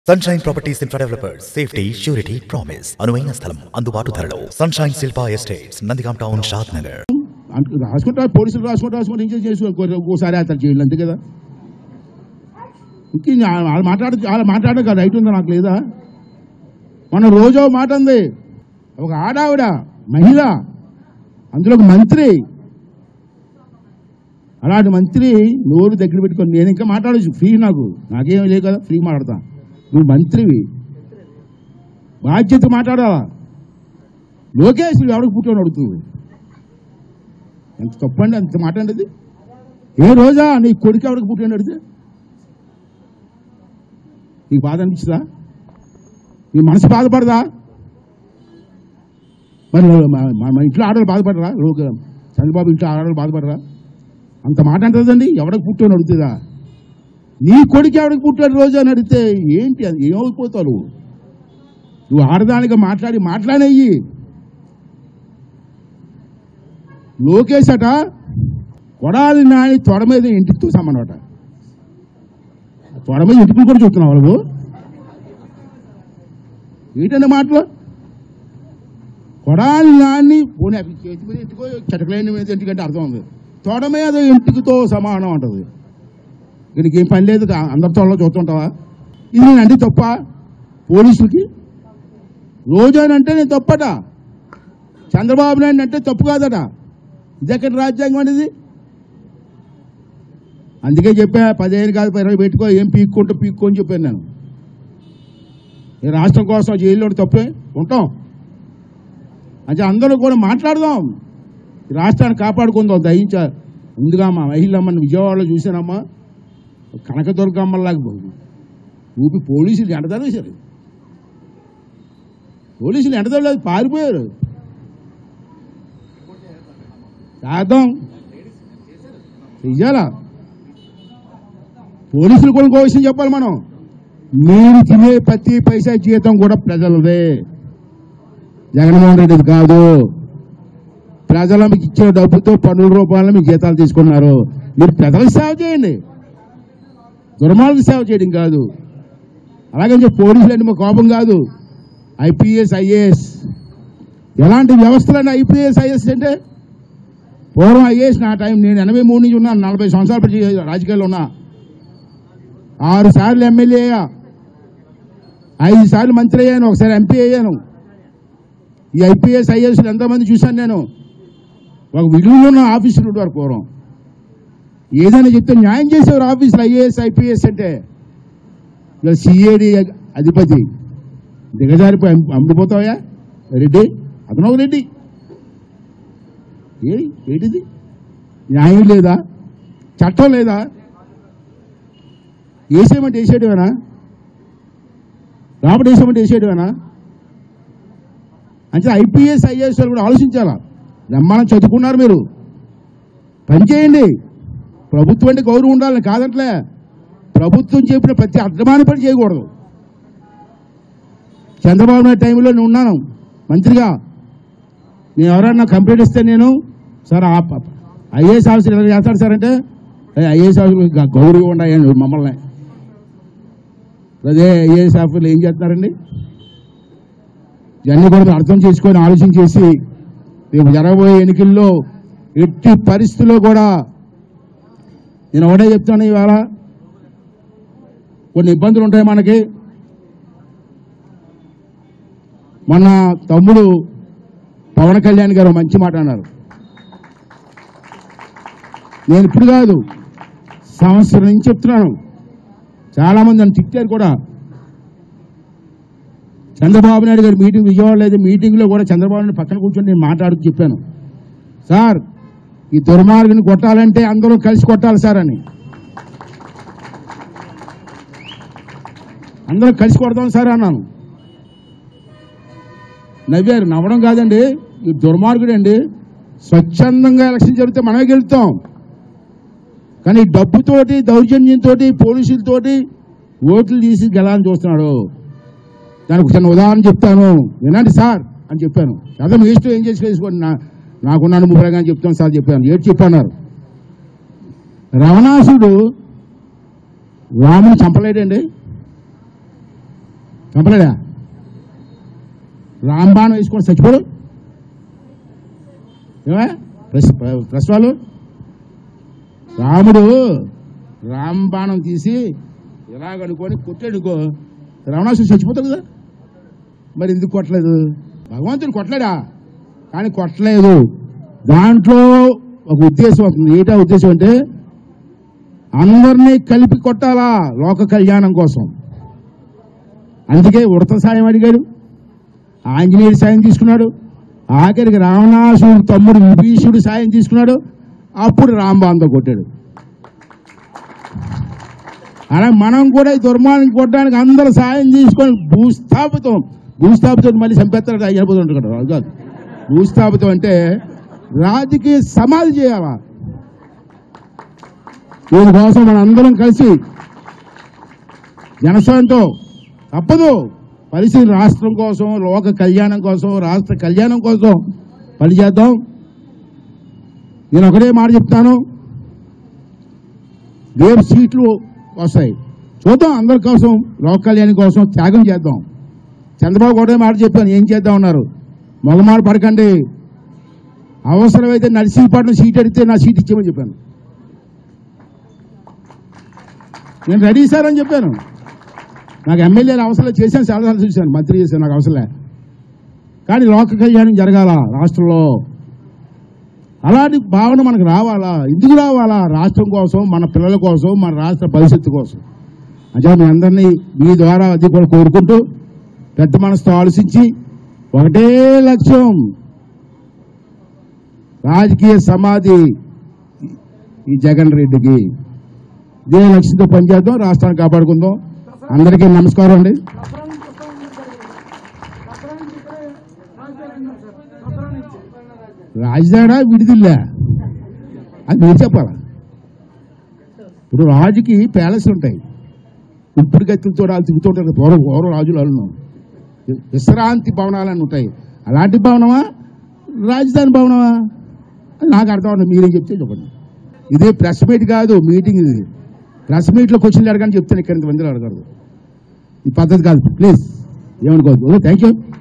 sunshine Properties Infra Developers safety surety promise అనువైన స్థలం అందుబాటు ధరలో Sunshine Shilpa estates Nandigam town Shadnagar అంట- రాసుకుంటా పోలీసులు రాసుకుంటా రాసుకుంటా ఇంకేం చేసి ఒక్కోసారి అతను చేయాలి అంతే కదా ఇంకే వాళ్ళు మాట్లాడ వాళ్ళు మాట్లాడే కదా రైట్ ఉందా నాకు లేదా మన రోజో మాట ఉంది ఒక ఆడావిడ మహిళ అందులో ఒక మంత్రి అలాంటి మంత్రి నోరు దగ్గర పెట్టుకొని నేను ఇంకా మాట్లాడచ్చు ఫ్రీ నాకు నాకేం లేదు కదా ఫ్రీ మాట్లాడతా నువ్వు మంత్రివి బాధ్యత మాట్లాడాలా లోకేష్ నువ్వు ఎవరికి పుట్టాను అడుగుతుంది ఎంత తప్పండి అంత మాట అండి అది ఏ రోజా నీ కొడుకు ఎవరికి పుట్టాను అడిగితే నీకు బాధ అనిపిస్తుందా నీ మనసు బాధపడదా మరి మా- మా మా ఇంట్లో ఆడవాళ్ళు బాధపడరా లోక చంద్రబాబు ఇంట్లో ఆడవాళ్ళు బాధపడరా అంత మాట అంటుందండి ఎవరికి పుట్టాను అడుగుతుందా నీ కొడుకు ఎవరికి పుట్టాడు రోజు అని అడిగితే ఏంటి అది ఏమైపోతావు నువ్వు నువ్వు ఆడదానిగా మాట్లాడి మాట్లాడేయి లోకేష్ అట కొడాలి నాని తొడ మీద ఇంటికి తోసామన్నమాట తొడ మీద ఇంటికి కూడా చూస్తున్నావు నువ్వు ఏంటంటే మాటలు కొడాలి నాన్ని పోనీ అవి చేతి మీద ఇంటికో చెటకలేని మీద ఇంటికంటే అర్థం ఉంది తొడ మీద ఇంటికితో సమానం అంటది దీనికి ఏం పని లేదు కా- అందరి తోడలో చూస్తుంటావా ఇది నేను అంటే తప్ప పోలీసులకి రోజు అని అంటే నేను తప్పట చంద్రబాబు నాయుడు అంటే తప్పు కాదట ఇది ఎక్కడ రాజ్యాంగం అనేది అందుకే చెప్పా పదిహేను కాదు ఇరవై పెట్టుకో ఏం పీక్కుంటూ పీక్కో అని చెప్పాను నేను ఈ రాష్ట్రం కోసం జైల్లో ఉంటే తప్పే ఉంటాం అంటే అందరూ కూడా మాట్లాడదాం ఈ రాష్ట్రాన్ని కాపాడుకుందాం దయించ ముందుగా మా మహిళమ్మని విజయవాడలో చూసానమ్మా కనకదుర్గమ్మలాగా ఊపి పోలీసులు ఎండదలేశారు పోలీసులు ఎండదలేదు పారిపోయారు చేద్దాం చెయ్యాలా పోలీసులు కూడా ఇంకో విషయం చెప్పాలి మనం మీరు తినే ప్రతి పైసా జీతం కూడా ప్రజలదే జగన్మోహన్ రెడ్డిది కాదు ప్రజల మీకు ఇచ్చే డబ్బుతో పన్నుల రూపాయలు మీకు జీతాలు తీసుకున్నారు మీరు ప్రజలకు సేవ చేయండి దుర్మార్గ సేవ చేయడం కాదు అలాగని చెప్పి పోలీసులు అంటే మా కోపం కాదు ఐపీఎస్ ఐఏఎస్ ఎలాంటి వ్యవస్థలండి ఐపీఎస్ ఐఏఎస్ అంటే పూర్వం ఐఏఎస్ నా టైం నేను ఎనభై మూడు నుంచి ఉన్నాను నలభై సంవత్సరాల పట్టి రాజకీయాల్లో ఉన్నా ఆరు సార్లు ఎమ్మెల్యే అయ్యా ఐదు సార్లు మంత్రి అయ్యాను ఒకసారి ఎంపీ అయ్యాను ఈ ఐపీఎస్ ఐఏఎస్లు ఎంతమంది చూశాను నేను ఒక విలువలో ఉన్న ఆఫీసులు ఉండేవారు పూర్వం ఏదైనా చెప్తే న్యాయం చేసేవారు ఆఫీసులు ఐఏఎస్ ఐపీఎస్ అంటే ఇలా సిఏడి అధిపతి దిగజారిపోయి అమ్ము- అమ్ముడిపోతావా రెడ్డి అతను ఒక రెడ్డి ఏడి ఏంటిది న్యాయం లేదా చట్టం లేదా వేసేయమంటే వేసేయడమేనా రాబడి వేసేయమంటే వేసేయడమేనా అంటే ఐపీఎస్ ఐఏఎస్ వాళ్ళు కూడా ఆలోచించాలా రమ్మని చదువుకున్నారు మీరు పని చేయండి ప్రభుత్వం అంటే గౌరవం ఉండాలని కాదంట్లే ప్రభుత్వం చెప్పిన ప్రతి అర్థమాన పని చేయకూడదు చంద్రబాబు నాయుడు టైంలో నేను ఉన్నాను మంత్రిగా నేను ఎవరన్నా కంప్లైంట్ ఇస్తే నేను సార్ ఐఏఎస్ ఆఫీసర్ ఇలా చేస్తాడు సార్ అంటే ఐఏఎస్ ఆఫీసర్ గౌరవం ఉండాలి మమ్మల్ని అదే ఐఏఎస్ ఆఫీసర్లు ఏం చేస్తున్నారండి ఇవన్నీ కూడా మీరు అర్థం చేసుకొని ఆలోచన చేసి రేపు జరగబోయే ఎన్నికల్లో ఎట్టి పరిస్థితుల్లో కూడా నేను ఒకటే చెప్తాను ఇవాళ కొన్ని ఇబ్బందులు ఉంటాయి మనకి మొన్న తమ్ముడు పవన్ కళ్యాణ్ గారు మంచి మాట అన్నారు నేను ఇప్పుడు కాదు సంవత్సరం నుంచి చెప్తున్నాను చాలా మంది నన్ను తిట్టారు కూడా చంద్రబాబు నాయుడు గారు మీటింగ్ విజయవాడలో అయితే మీటింగ్లో కూడా చంద్రబాబు నాయుడు పక్కన కూర్చొని నేను మాట్లాడుతూ చెప్పాను సార్ ఈ దుర్మార్గుని కొట్టాలంటే అందరూ కలిసి కొట్టాలి సార్ అని అందరూ కలిసి కొడతాం సార్ అన్నాను నవ్వారు నవ్వడం కాదండి ఈ దుర్మార్గుడు అండి స్వచ్ఛందంగా ఎలక్షన్ జరిగితే మనమే గెలుస్తాం కానీ ఈ డబ్బుతోటి దౌర్జన్యంతో పోలీసులతోటి ఓట్లు తీసి గెలాలని చూస్తున్నాడు దానికి ఒక చిన్న ఉదాహరణ చెప్తాను వినండి సార్ అని చెప్పాను అదే మీ ఇష్టం ఏం చేసి వేసుకోండి నా నాకున్న అనుభవంగా చెప్తాను సార్ చెప్పాను ఏడు చెప్పన్నారు రావణాసుడు రాముని చంపలేడండి చంపలేదా రాంబాణం వేసుకొని చచ్చిపోడు ఏమా ప్రెస్ ప్రెస్ వాళ్ళు రాముడు రాంబాణం తీసి ఇలాగనుకొని కొట్టాడుకో రావణాసుడు చచ్చిపోతాడు కదా మరి ఎందుకు కొట్టలేదు భగవంతుడు కొట్టలేడా కానీ కొట్టలేదు దాంట్లో ఒక ఉద్దేశం వస్తుంది ఏంటా ఉద్దేశం అంటే అందరినీ కలిపి కొట్టాలా లోక కళ్యాణం కోసం అందుకే ఉడత సాయం అడిగాడు ఆంజనేయుడు సాయం తీసుకున్నాడు ఆఖరికి రావణాసుడు తమ్ముడు విభీషుడు సాయం తీసుకున్నాడు అప్పుడు రాంబాంతో కొట్టాడు అలా మనం కూడా ఈ దుర్మార్గం కొట్టడానికి అందరూ సాయం తీసుకొని భూస్థాపితం భూస్థాపితం మళ్ళీ చంపేస్తాడు అయిపోతుంటాడు కదా అది కాదు భూస్థాపితం అంటే రాజకీయ సమాధి చేయాలా దీనికోసం మన అందరం కలిసి జనస్వాయంతో తప్పదు పరిస్థితి రాష్ట్రం కోసం లోక కళ్యాణం కోసం రాష్ట్ర కళ్యాణం కోసం పనిచేద్దాం నేను ఒకటే మాట చెప్తాను రేపు సీట్లు వస్తాయి చూద్దాం అందరి కోసం లోక కళ్యాణం కోసం త్యాగం చేద్దాం చంద్రబాబు ఒకటే మాట చెప్పాను ఏం చేద్దాం అన్నారు మొగమాట పడకండి అవసరమైతే నర్సీపట్నం సీట్ అడిగితే నా సీట్ ఇచ్చేమని చెప్పాను నేను రెడీ సార్ అని చెప్పాను నాకు ఎమ్మెల్యేలు అవసరం లేదు, చేశాను చాలాసార్లు చూశాను మంత్రి చేశాను నాకు అవసరం లే కానీ లోక కళ్యాణం జరగాల రాష్ట్రంలో అలాంటి భావన మనకు రావాలా ఎందుకు రావాలా రాష్ట్రం కోసం మన పిల్లల కోసం మన రాష్ట్ర భవిష్యత్తు కోసం అంటే మీ అందరినీ మీ ద్వారా అది కూడా కోరుకుంటూ పెద్ద మనసుతో ఆలోచించి ఒకటే లక్ష్యం రాజకీయ సమాధి ఈ జగన్ రెడ్డికి ఇదే లక్ష్యంతో పనిచేద్దాం రాష్ట్రాన్ని కాపాడుకుందాం అందరికీ నమస్కారం అండి రాజధాని విడిదిల్లే అది మీరు చెప్పాలా ఇప్పుడు రాజుకి ప్యాలెస్ ఉంటాయి ఇప్పుడు గత్తులతో వాళ్ళు తిరుగుతుంటారు పూర్వ పూర్వ రాజులు వాళ్ళు విశ్రాంతి భవనాలని ఉంటాయి అలాంటి భవనమా రాజధాని భవనమా అది నాకు అర్థం అవుతుంది మీరేం చెప్తే చెప్పండి ఇదే ప్రెస్ మీట్ కాదు మీటింగ్ ఇది ప్రెస్ మీట్లో క్వశ్చన్లు అడగని చెప్తాను ఇక్కడ మందిలో అడగదు ఈ పద్ధతి కాదు ప్లీజ్ ఏమనుకోవద్దు థ్యాంక్ యూ